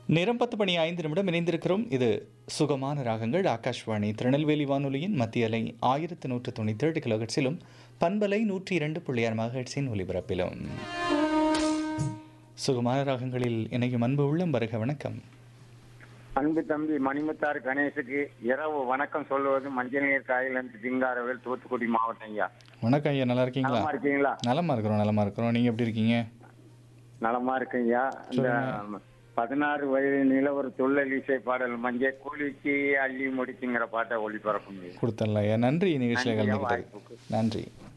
நேரம் பத்து மணி ஐந்து நிமிடம் இணைந்திருக்கிறோம் இது சுகமான ராகங்கள் ஆகாஷ்வாணி திருநெல்வேலி வானொலியின் மத்திய அலை ஆயிரத்து நூற்று தொண்ணூற்றி ஏழு கிலோஹெட்ஸிலும் பண்பலை நூற்றி இரண்டு புள்ளி ஆறு மகட்ஸின் ஒலிபரப்பிலும் சுகமான ராகங்களில் இணையும் அன்பு உள்ளம் வருக வணக்கம் அன்பு தம்பி மணிமுத்தார் கணேசுக்கு இரவு வணக்கம் சொல்லுவது மஞ்சள் நீர் காயிலிருந்து சிங்காரவேல் தூத்துக்குடி மாவட்டம் ஐயா வணக்கம் ஐயா நல்லா இருக்கீங்களா நலமா இருக்கீங்களா நலமா இருக்கிறோம் நலமா இருக்கிறோம் நீங்க எப்படி இருக்கீங்க நலமா இருக்கீங்க இந்த பதினாறு வயது நில ஒரு துள்ளல் இசை பாடல் மஞ்சள் கூலிக்கு அள்ளி முடிச்சுங்கிற பாட்டை ஒளிபரப்புங்க கொடுத்தல ஐயா நன்றி நிகழ்ச்சியில் நன்றி, கலந்துக்கிட்டது வாய்ப்புக்கு. நன்றி